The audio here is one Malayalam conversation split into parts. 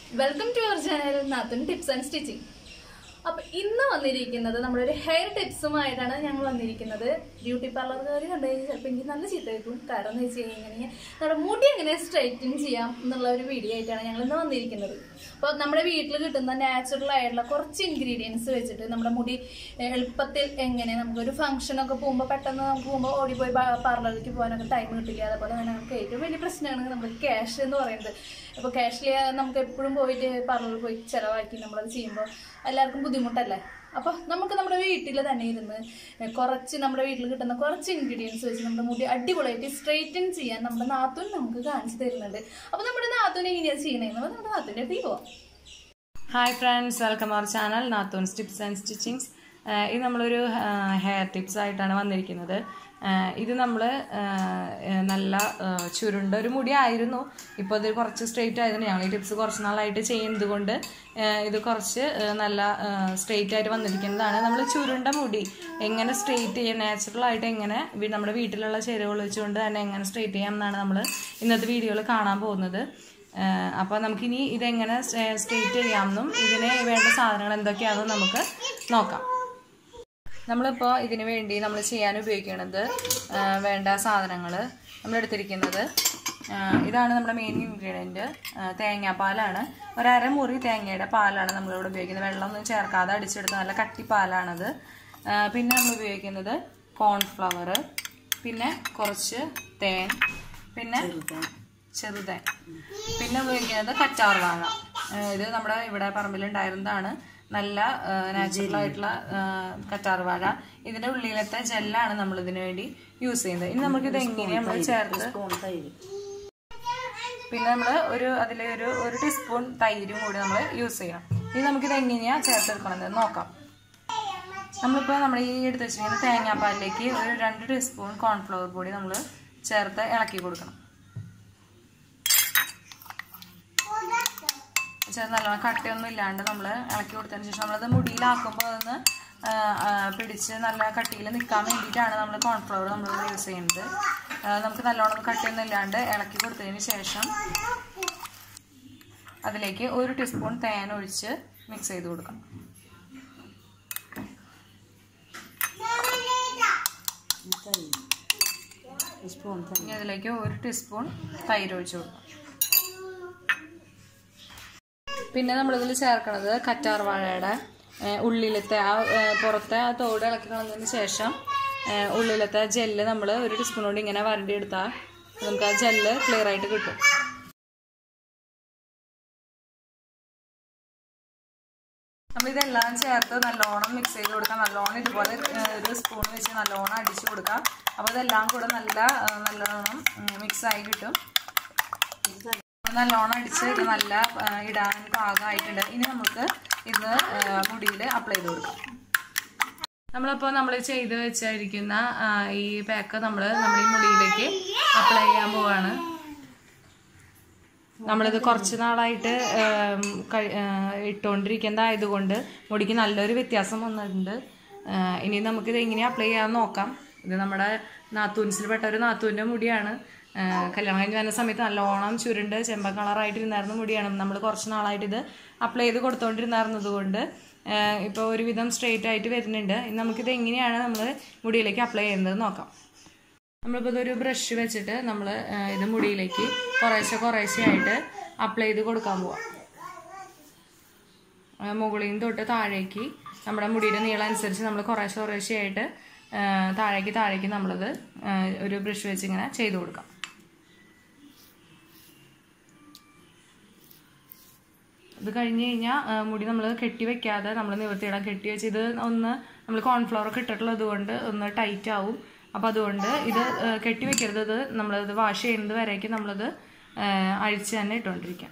വെൽക്കം ടു അവർ ചാനൽ നാത്തുൻ ടിപ്സ് ആൻഡ് സ്റ്റിച്ചിങ് അപ്പൊ ഇന്ന് വന്നിരിക്കുന്നത് നമ്മുടെ ഒരു ഹെയർ ടിപ്സുമായിട്ടാണ് ഞങ്ങൾ വന്നിരിക്കുന്നത് ബ്യൂട്ടി പാർലറുകാർ കണ്ടു കഴിഞ്ഞാൽ ചിലപ്പോൾ എനിക്ക് നല്ല ചീത്ത കേൾക്കും കാരണം എന്ന് വെച്ച് കഴിഞ്ഞാൽ നമ്മുടെ മുടി എങ്ങനെ സ്ട്രൈറ്റിങ് ചെയ്യാം എന്നുള്ള ഒരു വീഡിയോ ആയിട്ടാണ് ഞങ്ങൾ ഇന്ന് വന്നിരിക്കുന്നത് അപ്പോൾ നമ്മുടെ വീട്ടിൽ കിട്ടുന്ന നാച്ചുറൽ ആയിട്ടുള്ള കുറച്ച് ഇൻഗ്രീഡിയൻസ് വെച്ചിട്ട് നമ്മുടെ മുടി എളുപ്പത്തിൽ എങ്ങനെ നമുക്കൊരു ഫംഗ്ഷൻ ഒക്കെ പോകുമ്പോൾ പെട്ടെന്ന് നമുക്ക് പോകുമ്പോൾ ഓടിപ്പോയി പാർലറിലേക്ക് പോകാനൊക്കെ ടൈം കിട്ടില്ല അതുപോലെ തന്നെ നമുക്ക് ഏറ്റവും വലിയ പ്രശ്നമാണ് നമ്മുടെ ക്യാഷ് എന്ന് പറയുന്നത് അപ്പോൾ ക്യാഷിൽ നമുക്ക് എപ്പോഴും പോയിട്ട് പാർലറിൽ പോയി ചിലവാക്കി നമ്മളത് ചെയ്യുമ്പോൾ എല്ലാവർക്കും ബുദ്ധിമുട്ടല്ലേ അപ്പോൾ നമുക്ക് നമ്മുടെ വീട്ടിൽ തന്നെ ഇരുന്ന് കുറച്ച് നമ്മുടെ വീട്ടിൽ കിട്ടുന്ന കുറച്ച് ഇൻഗ്രീഡിയൻസ് വെച്ച് നമ്മുടെ മുടി അടിപൊളിയായിട്ട് സ്ട്രെയിറ്റൻ ചെയ്യാൻ നമ്മുടെ നാത്തൂൻ നമുക്ക് കാണിച്ചു തരുന്നുണ്ട് അപ്പോൾ നമ്മുടെ നാത്തൂൻ എങ്ങനെയാണ് ചെയ്യണമെന്ന് അപ്പോൾ നമ്മുടെ നാത്തൂൻ്റെ അടുത്ത് പോവാം hi friends welcome our channel നാത്തോൺസ് ടിപ്സ് ആൻഡ് സ്റ്റിച്ചിങ്സ് ഇത് നമ്മളൊരു ഹെയർ ടിപ്സ് ആയിട്ടാണ് വന്നിരിക്കുന്നത് ആഹ് ഇത് നമ്മൾ നല്ല ആഹ് ചുരുണ്ട ഒരു മുടി ആയിരുന്നു ഇപ്പോൾ ഇത് കുറച്ച് സ്ട്രെയിറ്റ് ആയതുകൊണ്ട് ഞങ്ങൾ ഈ ടിപ്സ് കുറച്ച് നാളായിട്ട് ചെയ്യുന്നത് കൊണ്ട് ആഹ് ഇത് കുറച്ച് ആഹ് നല്ല സ്ട്രെയിറ്റ് ആയിട്ട് വന്നിരിക്കുന്നതാണ് നമ്മൾ ചുരുണ്ട മുടി എങ്ങനെ സ്ട്രെയിറ്റ് ചെയ്യാം നാച്ചുറൽ ആയിട്ട് എങ്ങനെ വി- നമ്മുടെ വീട്ടിലുള്ള ചേരുവകൾ വെച്ചുകൊണ്ട് തന്നെ എങ്ങനെ സ്ട്രെയിറ്റ് ചെയ്യാം എന്നാണ് നമ്മൾ ഇന്നത്തെ വീഡിയോയിൽ കാണാൻ പോകുന്നത് അപ്പോൾ നമുക്കിനി ഇതെങ്ങനെ സ്ട്രെയിറ്റ് ചെയ്യാമെന്നും ഇതിന് വേണ്ട സാധനങ്ങൾ എന്തൊക്കെയാണെന്നും നമുക്ക് നോക്കാം നമ്മളിപ്പോൾ ഇതിന് വേണ്ടി നമ്മൾ ചെയ്യാൻ ഉപയോഗിക്കുന്നത് ആ, വേണ്ട സാധനങ്ങൾ നമ്മൾ എടുത്തിരിക്കുന്നത് ആ, ഇതാണ് നമ്മുടെ മെയിൻ ഇൻഗ്രീഡിയൻറ്റ് തേങ്ങാപ്പാലാണ് ഒരര മുറി തേങ്ങയുടെ പാലാണ് നമ്മളിവിടെ ഉപയോഗിക്കുന്നത് വെള്ളമൊന്നും ചേർക്കാതെ അടിച്ചെടുത്ത നല്ല കട്ടി പാലാണത് ആ, പിന്നെ നമ്മൾ ഉപയോഗിക്കുന്നത് കോൺഫ്ലവർ പിന്നെ കുറച്ച് തേൻ പിന്നെ ചെറുതേൻ പിന്നെ ഉപയോഗിക്കുന്നത് കറ്റാർ വാഴ ഏഹ് ഇത് നമ്മുടെ ഇവിടെ പറമ്പിലുണ്ടായിരുന്നതാണ് നല്ല നാച്ചുറൽ ആയിട്ടുള്ള കറ്റാർ വാഴ ഇതിന്റെ ഉള്ളിലത്തെ ജെല്ലാണ് നമ്മൾ ഇതിനു വേണ്ടി യൂസ് ചെയ്യുന്നത് ഇനി നമുക്ക് ഇത് എങ്ങനെ നമ്മൾ ചേർത്ത് പിന്നെ നമ്മൾ ഒരു അതിൽ ഒരു ഒരു ടീസ്പൂൺ തൈരും കൂടി നമ്മൾ യൂസ് ചെയ്യണം ഇനി നമുക്കിത് എങ്ങനെയാണ് ചേർത്തെടുക്കണമെന്ന് നോക്കാം നമ്മളിപ്പോൾ നമ്മൾ ഈ എടുത്ത് വെച്ചിരിക്കുന്ന തേങ്ങാപ്പാലിലേക്ക് ഒരു രണ്ട് ടീസ്പൂൺ കോൺഫ്ലവർ പൊടി നമ്മൾ ചേർത്ത് ഇളക്കി കൊടുക്കണം ചേർത്ത് നല്ലോണം കട്ടയൊന്നും ഇല്ലാണ്ട് നമ്മൾ ഇളക്കി കൊടുത്തതിന് ശേഷം നമ്മളത് മുടിയിലാക്കുമ്പോൾ അതൊന്ന് ആ, ആ, പിടിച്ച് നല്ല കട്ടിയിൽ നിൽക്കാൻ വേണ്ടിയിട്ടാണ് നമ്മൾ കോൺഫ്ലവർ നമ്മൾ യൂസ് ചെയ്യുന്നത് ആ, നമുക്ക് നല്ലോണം കട്ടിയൊന്നും ഇല്ലാണ്ട് ഇളക്കി കൊടുത്തതിന് ശേഷം അതിലേക്ക് ഒരു ടീസ്പൂൺ തേൻ ഒഴിച്ച് മിക്സ് ചെയ്ത് കൊടുക്കാം ഇനി അതിലേക്ക് ഒരു ടീസ്പൂൺ തൈര് ഒഴിച്ച് കൊടുക്കാം പിന്നെ നമ്മളിതിൽ ചേർക്കണത് കറ്റാർ വാഴയുടെ ഏഹ്, ഉള്ളിലത്തെ ആ ഏഹ്, പുറത്തെ ആ തോട് ഇളക്കി കളഞ്ഞതിന് ശേഷം ഏഹ്, ഉള്ളിലത്തെ ജെല്ല് നമ്മൾ ഒരു ടീസ്പൂൺ കൊണ്ട് ഇങ്ങനെ വരണ്ടി എടുത്താൽ നമുക്ക് ആ ജെല്ല് ക്ലിയർ ആയിട്ട് കിട്ടും നമ്മളിതെല്ലാം ചേർത്ത് നല്ലോണം മിക്സ് ചെയ്ത് കൊടുക്കാം നല്ലോണം ഇതുപോലെ ഏഹ്, ഒരു സ്പൂൺ വെച്ച് നല്ലോണം അടിച്ചു കൊടുക്കാം അപ്പോൾ ഇതെല്ലാം കൂടെ നല്ല ഏഹ്, നല്ലോണം മിക്സ് ആയി കിട്ടും നല്ലോണം അടിച്ച് ഇത് നല്ല ആ, ഇടാൻ പാകമായിട്ടുണ്ട് ഇനി നമുക്ക് ഇത് മുടിയിൽ അപ്ലൈ ചെയ്ത് കൊടുക്കാം നമ്മളിപ്പോൾ നമ്മൾ ചെയ്ത് വെച്ചിരിക്കുന്ന ആ, ഈ പാക്ക് നമ്മൾ നമ്മുടെ ഈ മുടിയിലേക്ക് അപ്ലൈ ചെയ്യാൻ പോവാണ് നമ്മളിത് കുറച്ച് നാളായിട്ട് ഏം, കഴി- ഏ, ഇട്ടുകൊണ്ടിരിക്കുന്നതായതുകൊണ്ട് മുടിക്ക് നല്ലൊരു വ്യത്യാസം വന്നിട്ടുണ്ട് ഏ, ഇനി നമുക്കിത് എങ്ങനെ അപ്ലൈ ചെയ്യാമെന്ന് നോക്കാം ഇത് നമ്മുടെ നാത്തൂൻസിൽ പെട്ട ഒരു നാത്തൂൻ്റെ മുടിയാണ് ഏ, കല്യാണം കഴിഞ്ഞ് വരുന്ന സമയത്ത് നല്ലോണം ചുരുണ്ട് ചെമ്പ കളറായിട്ടിരുന്നായിരുന്ന മുടിയാണ് നമ്മൾ കുറച്ച് നാളായിട്ട് ഇത് അപ്ലൈ ചെയ്ത് കൊടുത്തുകൊണ്ടിരുന്നായിരുന്നത് കൊണ്ട് ഇപ്പോൾ ഒരുവിധം സ്ട്രെയിറ്റ് ആയിട്ട് വരുന്നുണ്ട് ഇനി നമുക്കിത് എങ്ങനെയാണ് നമ്മൾ മുടിയിലേക്ക് അപ്ലൈ ചെയ്യുന്നത് നോക്കാം നമ്മളിപ്പോൾ ഇതൊരു ബ്രഷ് വെച്ചിട്ട് നമ്മൾ ഇത് മുടിയിലേക്ക് കുറേശ്ശെ കുറേശ്ശെ ആയിട്ട് അപ്ലൈ ചെയ്ത് കൊടുക്കാൻ പോവാം ആ, മുകളിൽ നിന്ന് തൊട്ട് താഴേക്ക് നമ്മുടെ മുടിയുടെ നീളം അനുസരിച്ച് നമ്മൾ കുറേശ്ശെ കുറേശ്ശെ ആയിട്ട് ആ, താഴേക്ക് താഴേക്ക് നമ്മളത് ആ, ഒരു ബ്രഷ് വെച്ച് ഇങ്ങനെ ചെയ്ത് കൊടുക്കാം ഇത് കഴിഞ്ഞ് കഴിഞ്ഞാൽ മുടി നമ്മൾ കെട്ടി വെക്കാതെ നമ്മൾ നിവർത്തിയിടാം കെട്ടി വെച്ച് ഇത് ഒന്ന് നമ്മൾ കോൺഫ്ലവർ ഒക്കെ ഇട്ടിട്ടുള്ളത് കൊണ്ട് ഒന്ന് ടൈറ്റ് ആവും അപ്പോൾ അതുകൊണ്ട് ഇത് ആ, കെട്ടി വെക്കരുത് ഇത് നമ്മളത് വാഷ് ചെയ്യുന്നത് വരേക്കും നമ്മളത് ആ, അഴിച്ച് തന്നെ ഇട്ടുകൊണ്ടിരിക്കാം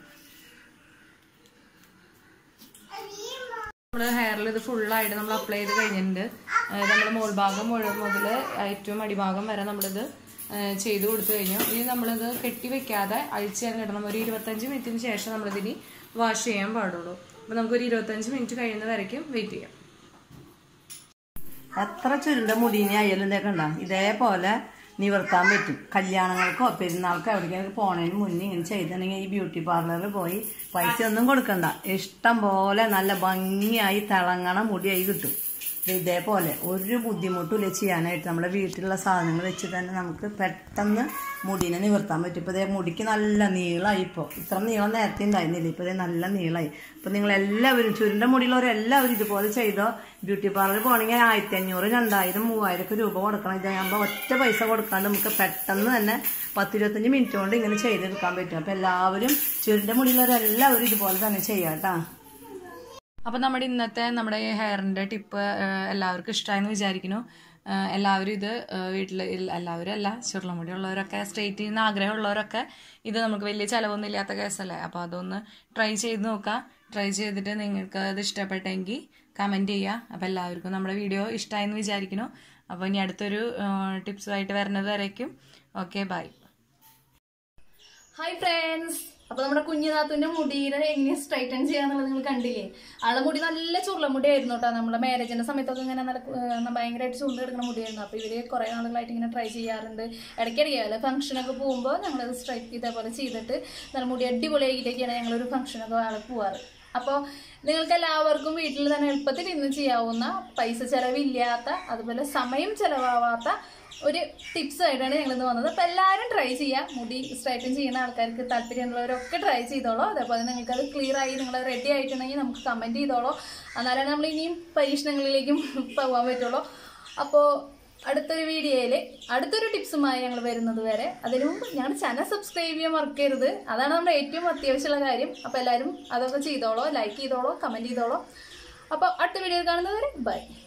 നമ്മൾ ഹെയറിൽ ഇത് ഫുള്ളായിട്ട് നമ്മൾ അപ്ലൈ ചെയ്ത് കഴിഞ്ഞിട്ടുണ്ട് നമ്മൾ മോൾ ഭാഗം മുഴുവൻ മുതൽ ഏറ്റവും അടിഭാഗം വരെ നമ്മളിത് ആ, ചെയ്ത് കൊടുത്തു കഴിഞ്ഞു ഇനി നമ്മളിത് കെട്ടി വെക്കാതെ അഴിച്ച് തന്നെ ഇടണം ഒരു ഇരുപത്തഞ്ച് മിനിറ്റിന് ശേഷം നമ്മളിതിനി വാഷ് ചെയ്യാൻ പാടുള്ളൂ അപ്പോൾ നമുക്കൊരു ഇരുപത്തഞ്ച് മിനിറ്റ് കഴിയുന്ന വരയ്ക്കും വെയിറ്റ് ചെയ്യാം എത്ര ചുരുണ്ട മുടിനെ ആയാലും ഇതൊക്കെ ഉണ്ടാവും ഇതേപോലെ നിവർത്താൻ പറ്റും കല്യാണങ്ങൾക്കോ പെരുന്നാൾക്കോ എവിടേക്കൊക്കെ പോണതിന് മുന്നേ ഇങ്ങനെ ചെയ്തിട്ടുണ്ടെങ്കിൽ ഈ ബ്യൂട്ടി പാർലറിൽ പോയി പൈസ ഒന്നും കൊടുക്കണ്ട ഇഷ്ടം പോലെ നല്ല ഭംഗിയായി തിളങ്ങണ മുടിയായി കിട്ടും ദേ ഇതേപോലെ ഒരു ബുദ്ധിമുട്ടുമില്ല ചെയ്യാനായിട്ട് നമ്മുടെ വീട്ടിലുള്ള സാധനങ്ങൾ വെച്ച് തന്നെ നമുക്ക് പെട്ടെന്ന് മുടിനെ നിവർത്താൻ പറ്റും ഇപ്പോൾ ഇതേ മുടിക്ക് നല്ല നീളമായി ഇപ്പോൾ ഇത്ര നീളം നേരത്തെ ഉണ്ടായിരുന്നില്ല ഇപ്പോൾ ഇതേ നല്ല നീളമായി അപ്പോൾ നിങ്ങൾ എല്ലാവരും ചുരുണ്ട മുടിയുള്ളവരെല്ലാവരും ഇതുപോലെ ചെയ്തോ ബ്യൂട്ടി പാർലറിൽ പോകണമെങ്കിൽ ആയിരത്തി അഞ്ഞൂറ് രണ്ടായിരം മൂവായിരം ഒക്കെ രൂപ കൊടുക്കണം ഇതാകുമ്പോൾ ഒറ്റ പൈസ കൊടുക്കാണ്ട് നമുക്ക് പെട്ടെന്ന് തന്നെ പത്തിരുപത്തഞ്ച് മിനിറ്റ് കൊണ്ട് ഇങ്ങനെ ചെയ്തെടുക്കാൻ പറ്റും അപ്പോൾ എല്ലാവരും ചുരുണ്ട മുടിയുള്ളവരെല്ലാവരും ഇതുപോലെ തന്നെ ചെയ്യാം കേട്ടോ അപ്പോൾ നമ്മുടെ ഇന്നത്തെ നമ്മുടെ ഈ ഹെയറിൻ്റെ ടിപ്പ് എല്ലാവർക്കും ഇഷ്ടമായെന്ന് വിചാരിക്കുന്നു ഏഹ് എല്ലാവരും ഇത് വീട്ടിൽ എല്ലാവരും അല്ല ചുരുളമുടി ഉള്ളവരൊക്കെ സ്ട്രെയിറ്റ് ചെയ്യുന്ന ആഗ്രഹമുള്ളവരൊക്കെ ഇത് നമുക്ക് വലിയ ചിലവൊന്നും ഇല്ലാത്ത കേസല്ലേ അപ്പോൾ അതൊന്ന് ട്രൈ ചെയ്ത് നോക്കാം ട്രൈ ചെയ്തിട്ട് നിങ്ങൾക്ക് അത് ഇഷ്ടപ്പെട്ടെങ്കിൽ കമൻറ്റ് ചെയ്യുക അപ്പോൾ എല്ലാവർക്കും നമ്മുടെ വീഡിയോ ഇഷ്ടമായെന്ന് വിചാരിക്കുന്നു അപ്പോൾ ഇനി അടുത്തൊരു ടിപ്സുമായിട്ട് വരുന്നത് വരയ്ക്കും ഓക്കെ ബൈ ഹായ് ഫ്രണ്ട്സ് അപ്പൊ നമ്മുടെ കുഞ്ഞുനാത്തുന്റെ മുടിയുടെ എങ്ങനെ സ്ട്രൈറ്റൻ ചെയ്യാന്നുള്ളത് നിങ്ങൾ കണ്ടില്ലേ ആളെ മുടി നല്ല ചുരുള മുടിയായിരുന്നു കേട്ടോ നമ്മുടെ മാരേജിന്റെ സമയത്തൊക്കെ ഇങ്ങനെ നല്ല ഏഹ്, ഭയങ്കരമായിട്ട് ചുരുണ്ട് കിടക്കുന്ന മുടിയായിരുന്നു അപ്പൊ ഇവര് കുറെ നാളുകളായിട്ട് ഇങ്ങനെ ട്രൈ ചെയ്യാറുണ്ട് ഇടയ്ക്കിടയ്ക്ക് ഫംഗ്ഷനൊക്കെ പോകുമ്പോൾ ഞങ്ങളത് സ്ട്രൈറ്റ് ഇതേപോലെ ചെയ്തിട്ട് നല്ല മുടി അടിപൊളിയായിട്ടൊക്കെയാണ് ഞങ്ങളൊരു ഫംഗ്ഷനൊക്കെ ആളെ പോവാറ് അപ്പോൾ നിങ്ങൾക്ക് എല്ലാവർക്കും വീട്ടിൽ തന്നെ എളുപ്പത്തിൽ ഇന്ന് ചെയ്യാവുന്ന പൈസ ചെലവില്ലാത്ത അതുപോലെ സമയം ചെലവാവാത്ത ഒരു ടിപ്സ് ആയിട്ടാണ് ഞങ്ങൾ ഇന്ന് വന്നത് അപ്പോൾ എല്ലാവരും ട്രൈ ചെയ്യാം മുടി സ്ട്രൈറ്റൻ ചെയ്യുന്ന ആൾക്കാർക്ക് താല്പര്യമുള്ളവരൊക്കെ ട്രൈ ചെയ്തോളൂ അതേപോലെ നിങ്ങൾക്ക് അത് ക്ലിയർ ആയി നിങ്ങൾ റെഡി ആയിട്ടുണ്ടെങ്കിൽ നമുക്ക് കമൻറ്റ് ചെയ്തോളൂ എന്നാലാണ് നമ്മൾ ഇനിയും പരീക്ഷണങ്ങളിലേക്കും പോകാൻ പറ്റുള്ളൂ അപ്പോൾ അടുത്തൊരു വീഡിയോയിൽ അടുത്തൊരു ടിപ്സുമായി ഞങ്ങൾ വരുന്നത് വരെ അതിനു മുമ്പ് ഞങ്ങളുടെ ചാനൽ സബ്സ്ക്രൈബ് ചെയ്യാൻ മറക്കരുത് അതാണ് നമ്മുടെ ഏറ്റവും അത്യാവശ്യമുള്ള കാര്യം അപ്പോൾ എല്ലാവരും അതൊക്കെ ചെയ്തോളോ ലൈക്ക് ചെയ്തോളോ കമൻറ്റ് ചെയ്തോളോ അപ്പോൾ അടുത്ത വീഡിയോയിൽ കാണുന്നത് വരെ ബൈ